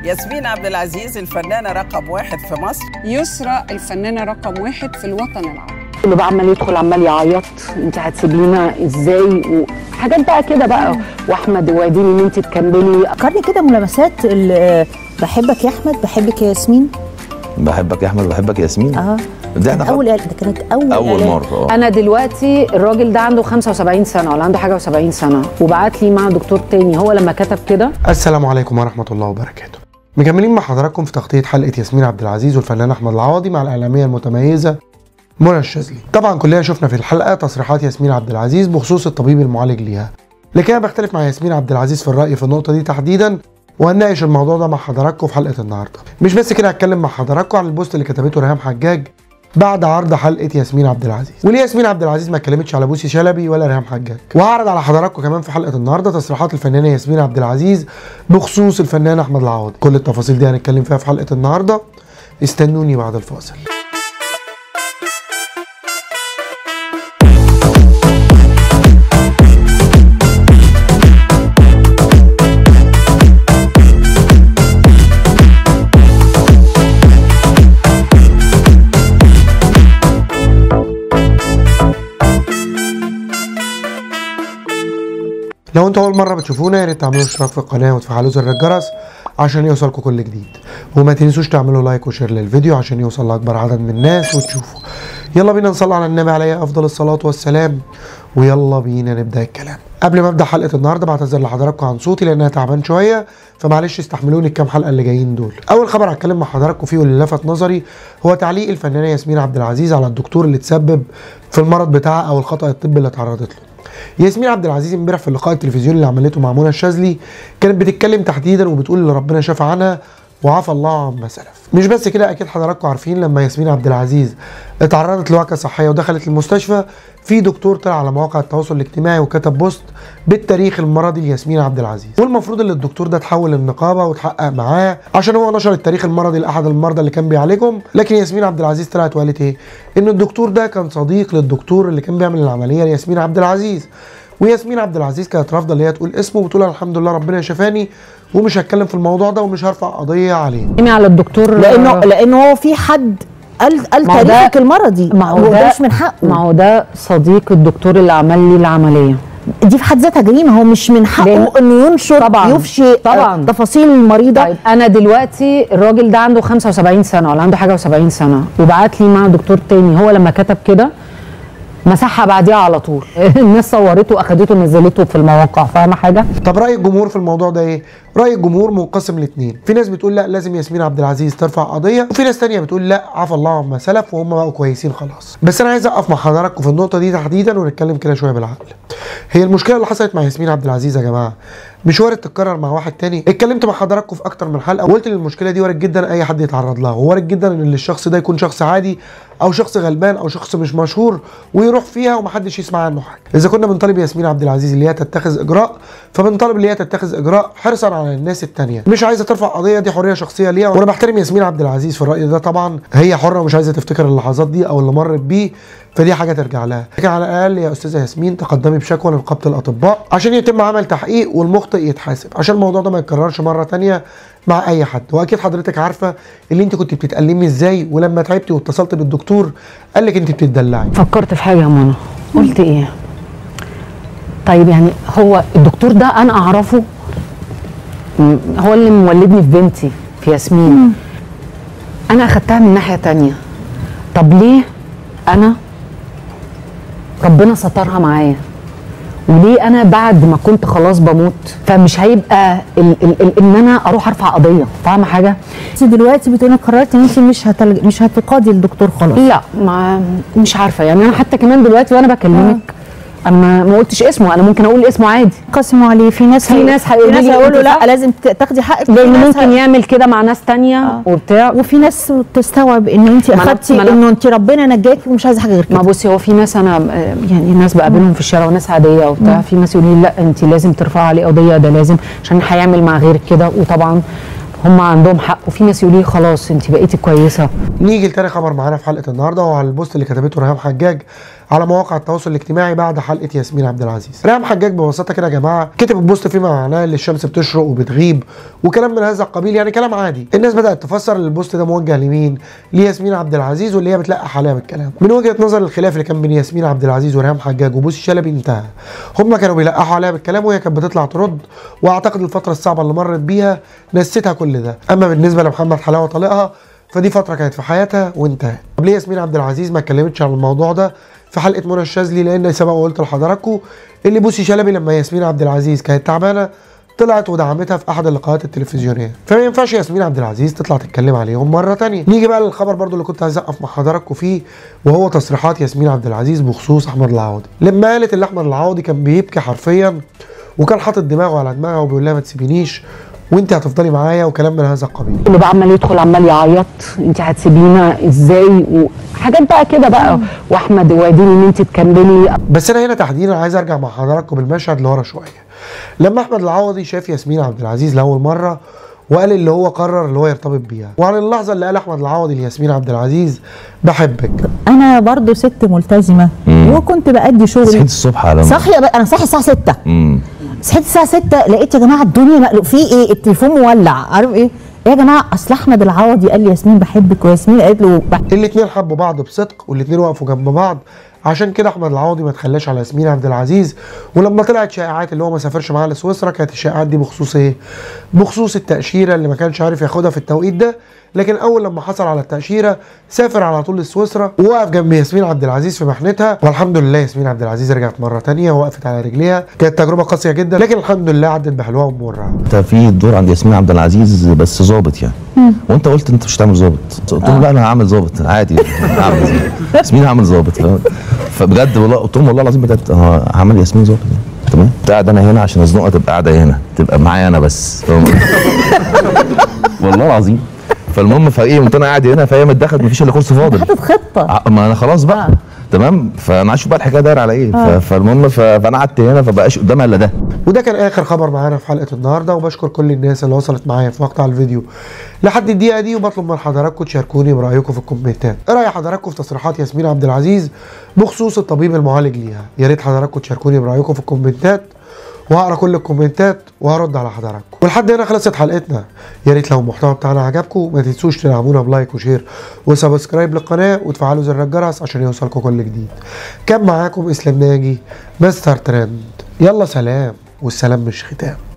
ياسمين عبد العزيز الفنانة رقم واحد في مصر يسرى الفنانة رقم واحد في الوطن العربي اللي بقى عمال يدخل عمال يعيط انت هتسيبينا ازاي وحاجات بقى كده بقى واحمد وعديني ان انت تكملي فكرني كده ملامسات ال- بحبك يا احمد بحبك يا ياسمين بحبك يا احمد بحبك يا ياسمين اه ده كانت احنا اول ده كانت اول اول إعلان. مره اه انا دلوقتي الراجل ده عنده 75 سنه ولا عنده حاجه و70 سنه وبعت لي مع دكتور تاني هو لما كتب كده السلام عليكم ورحمة الله وبركاته. مكملين مع حضراتكم في تغطية حلقة ياسمين عبد العزيز والفنان أحمد العوضي مع الإعلامية المتميزة منى الشاذلي. طبعا كلنا شفنا في الحلقة تصريحات ياسمين عبد العزيز بخصوص الطبيب المعالج ليها. لكن أنا بختلف مع ياسمين عبد العزيز في الرأي في النقطة دي تحديدا وهنناقش الموضوع ده مع حضراتكم في حلقة النهاردة. مش بس كده هتكلم مع حضراتكم عن البوست اللي كتبته ريهام حجاج بعد عرض حلقه ياسمين عبد العزيز وليه ياسمين عبد العزيز ما اتكلمتش على بوسي شلبي ولا ريهام حجاج وهعرض على حضراتكم كمان في حلقه النهارده تصريحات الفنانه ياسمين عبد العزيز بخصوص الفنان احمد العوضي كل التفاصيل دي هنتكلم فيها في حلقه النهارده استنوني بعد الفاصل لو انتوا اول مره بتشوفونا يا ريت تعملوا اشتراك في القناه وتفعلوا زر الجرس عشان يوصلكم كل جديد وما تنسوش تعملوا لايك وشير للفيديو عشان يوصل لاكبر عدد من الناس وتشوفوا يلا بينا نصلي على النبي عليه افضل الصلاه والسلام ويلا بينا نبدا الكلام قبل ما ابدا حلقه النهارده بعتذر لحضراتكم عن صوتي لان انا تعبان شويه فمعلش استحملوني الكام حلقه اللي جايين دول اول خبر هتكلم مع حضراتكم فيه واللي لفت نظري هو تعليق الفنانه ياسمين عبد العزيز على الدكتور اللي تسبب في المرض بتاعها او الخطا الطبي اللي اتعرضت له ياسمين عبد العزيز امبارح في اللقاء التلفزيوني اللي عملته مع منى الشاذلي كانت بتتكلم تحديدا وبتقول اللي ربنا شاف عنها وعفى الله عما سلف مش بس كده اكيد حضراتكم عارفين لما ياسمين عبد العزيز اتعرضت لوعكه صحيه ودخلت المستشفى في دكتور طلع على مواقع التواصل الاجتماعي وكتب بوست بالتاريخ المرضي لياسمين عبد العزيز والمفروض ان الدكتور ده تحول للنقابه وتحقق معاه عشان هو نشر التاريخ المرضي لاحد المرضى اللي كان بيعالجهم لكن ياسمين عبد العزيز طلعت وقالت ايه ان الدكتور ده كان صديق للدكتور اللي كان بيعمل العمليه لياسمين عبد العزيز وياسمين عبد العزيز كانت رافضه اللي هي تقول اسمه وبتقول الحمد لله ربنا شفاني ومش هتكلم في الموضوع ده ومش هرفع قضيه عليه إيمي على الدكتور لانه لانه هو في حد قال قال ما هو ده- تاريخك المرضي ما هو ده مش من حقه ما هو ده صديق الدكتور اللي عمل لي العمليه دي في حد ذاتها جريمه هو مش من حقه لأن- انه ينشر طبعاً. يفشي طبعاً. آه، تفاصيل المريضه طيب انا دلوقتي الراجل ده عنده 75 سنه ولا عنده حاجه و70 سنه وبعت لي مع دكتور تاني هو لما كتب كده مسحها بعديها على طول الناس صورته واخدته نزلته في المواقع فاهمه حاجه طب راي الجمهور في الموضوع ده ايه راي الجمهور منقسم لاثنين في ناس بتقول لا لازم ياسمين عبد العزيز ترفع قضيه وفي ناس تانية بتقول لا عفى الله عما سلف وهم بقوا كويسين خلاص بس انا عايز اقف مع حضراتكم في النقطه دي تحديدا ونتكلم كده شويه بالعقل هي المشكله اللي حصلت مع ياسمين عبد العزيز يا جماعه مش وارد تتكرر مع واحد تاني اتكلمت مع حضراتكم في اكتر من حلقه وقلت ان المشكله دي وارد جدا اي حد يتعرض لها ووارد جدا ان الشخص ده يكون شخص عادي او شخص غلبان او شخص مش مشهور ويروح فيها ومحدش يسمع عنه حاجه اذا كنا بنطالب ياسمين عبد العزيز اللي هي تتخذ اجراء فبنطالب اللي هي تتخذ اجراء حرصا على الناس التانية مش عايزه ترفع قضيه دي حريه شخصيه ليها وانا بحترم ياسمين عبد العزيز في الراي ده طبعا هي حره ومش عايزه تفتكر اللحظات دي او اللي مرت بيه فدي حاجه ترجع لها لكن على الاقل يا استاذه ياسمين تقدمي بشكوى لنقابه الاطباء عشان يتم عمل تحقيق والمخطئ يتحاسب عشان الموضوع ده ما يتكررش مره تانية مع اي حد واكيد حضرتك عارفه اللي انت كنت بتتالمي ازاي ولما تعبتي واتصلت بالدكتور قال لك انت بتدلعي فكرت في حاجه يا منى قلت ايه طيب يعني هو الدكتور ده انا اعرفه م- هو اللي مولدني في بنتي في ياسمين انا اخدتها من ناحيه تانية طب ليه انا ربنا سترها معايا وليه انا بعد ما كنت خلاص بموت فمش هيبقى ال ال ال ان انا اروح ارفع قضيه فاهمه حاجه انت دلوقتي بتقولي قررتي ان انت مش هتلج... مش هتقاضي الدكتور خلاص لا ما مش عارفه يعني انا حتى كمان دلوقتي وانا بكلمك انا ما قلتش اسمه انا ممكن اقول اسمه عادي قسموا عليه في ناس في هي- ناس في هيقولوا ناس لي هيقولوا أنت لا صح؟ لازم ت- تاخدي حقك في لان ناس ممكن ه- يعمل كده مع ناس تانية آه. وبتاع وفي ناس تستوعب ان انت ما أنا- اخدتي ما أنا- انه انت ربنا نجاكي ومش عايزه حاجه غير ما كده بصي هو في ناس انا آه، يعني ناس بقابلهم في الشارع وناس عاديه وبتاع في ناس يقولوا لي لا انت لازم ترفعي عليه قضيه ده لازم عشان هيعمل مع غيرك كده وطبعا هم عندهم حق وفي ناس يقولوا لي خلاص انت بقيتي كويسه نيجي لتاني خبر معانا في حلقه النهارده وهو على البوست اللي كتبته ريهام حجاج على مواقع التواصل الاجتماعي بعد حلقه ياسمين عبد العزيز ريهام حجاج ببساطه كده يا جماعه كتب البوست فيما معناه ان الشمس بتشرق وبتغيب وكلام من هذا القبيل يعني كلام عادي الناس بدات تفسر ان البوست ده موجه لمين لياسمين عبد العزيز واللي هي بتلقح عليها بالكلام من وجهه نظر الخلاف اللي كان بين ياسمين عبد العزيز وريهام حجاج وبوسي شلبي انتهى هم كانوا بيلقحوا عليها بالكلام وهي كانت بتطلع ترد واعتقد الفتره الصعبه اللي مرت بيها نسيتها كل ده اما بالنسبه لمحمد حلاوه طليقها فدي فتره كانت في حياتها وانتهت طب ليه ياسمين عبد العزيز ما اتكلمتش عن الموضوع ده في حلقه منى الشاذلي لان سبق وقلت لحضراتكم اللي بوسي شلبي لما ياسمين عبد العزيز كانت تعبانه طلعت ودعمتها في احد اللقاءات التلفزيونيه فما ينفعش ياسمين عبد العزيز تطلع تتكلم عليهم مره تانية نيجي بقى للخبر برضو اللي كنت عايز اقف مع حضراتكم فيه وهو تصريحات ياسمين عبد العزيز بخصوص احمد العوضي لما قالت ان احمد العوضي كان بيبكي حرفيا وكان حاطط دماغه على دماغها وبيقول لها ما تسيبينيش وانت هتفضلي معايا وكلام من هذا القبيل اللي بقى عمال يدخل عمال يعيط انت هتسيبينا ازاي وحاجات بقى كده بقى واحمد واديني ان انت تكملي بس انا هنا تحديدا عايز ارجع مع حضراتكم المشهد لورا شويه لما احمد العوضي شاف ياسمين عبد العزيز لاول مره وقال اللي هو قرر اللي هو يرتبط بيها وعن اللحظه اللي قال احمد العوضي لياسمين عبد العزيز بحبك انا برضو ست ملتزمه وكنت بادي صحيت شغلي الصبح على صاحيه بقى انا صاحيه الساعه 6 امم صحيت الساعه 6 لقيت يا جماعه الدنيا مقلوب في ايه التليفون مولع عارف ايه يا جماعه اصل احمد العوضي قال لي ياسمين بحبك وياسمين قالت له بحبك الاتنين حبوا بعض بصدق والاتنين وقفوا جنب بعض عشان كده احمد العوضي ما تخلاش على ياسمين عبد العزيز ولما طلعت شائعات اللي هو ما سافرش معاها لسويسرا كانت الشائعات دي بخصوص ايه؟ بخصوص التاشيره اللي ما كانش عارف ياخدها في التوقيت ده لكن اول لما حصل على التاشيره سافر على طول لسويسرا ووقف جنب ياسمين عبد العزيز في محنتها والحمد لله ياسمين عبد العزيز رجعت مره تانية ووقفت على رجليها كانت تجربه قاسيه جدا لكن الحمد لله عدت بحلوها وبمرها انت في دور عند ياسمين عبد العزيز بس ظابط يعني وانت قلت انت مش هتعمل ظابط قلت له لا انا هعمل ظابط عادي هعمل ظابط. ياسمين هعمل ظابط فاهم؟ فبجد والله قلت لهم والله العظيم بجد اه هعمل ياسمين ظابط يعني. تمام كنت قاعد انا هنا عشان الزنقه تبقى قاعده هنا تبقى معايا انا بس فاهم قصدي؟ والله العظيم فالمهم فايه قمت انا قاعد هنا فهي متدخلت مفيش الا كرسي فاضل حاطط خطه ع- ما انا خلاص بقى تمام فانا عايز بقى الحكايه دايره على ايه ف- فالمهم ف- فانا قعدت هنا فبقاش قدامها الا ده وده كان اخر خبر معانا في حلقه النهارده وبشكر كل الناس اللي وصلت معايا في مقطع الفيديو لحد الدقيقه دي وبطلب من حضراتكم تشاركوني برايكم في الكومنتات ايه راي حضراتكم في تصريحات ياسمين عبد العزيز بخصوص الطبيب المعالج ليها يا ريت حضراتكم تشاركوني برايكم في الكومنتات وهقرا كل الكومنتات وهرد على حضراتكم ولحد هنا خلصت حلقتنا يا ريت لو المحتوى بتاعنا عجبكم ما تنسوش تدعمونا بلايك وشير وسبسكرايب للقناه وتفعلوا زر الجرس عشان يوصلكم كل جديد كان معاكم اسلام ناجي مستر ترند يلا سلام والسلام مش ختام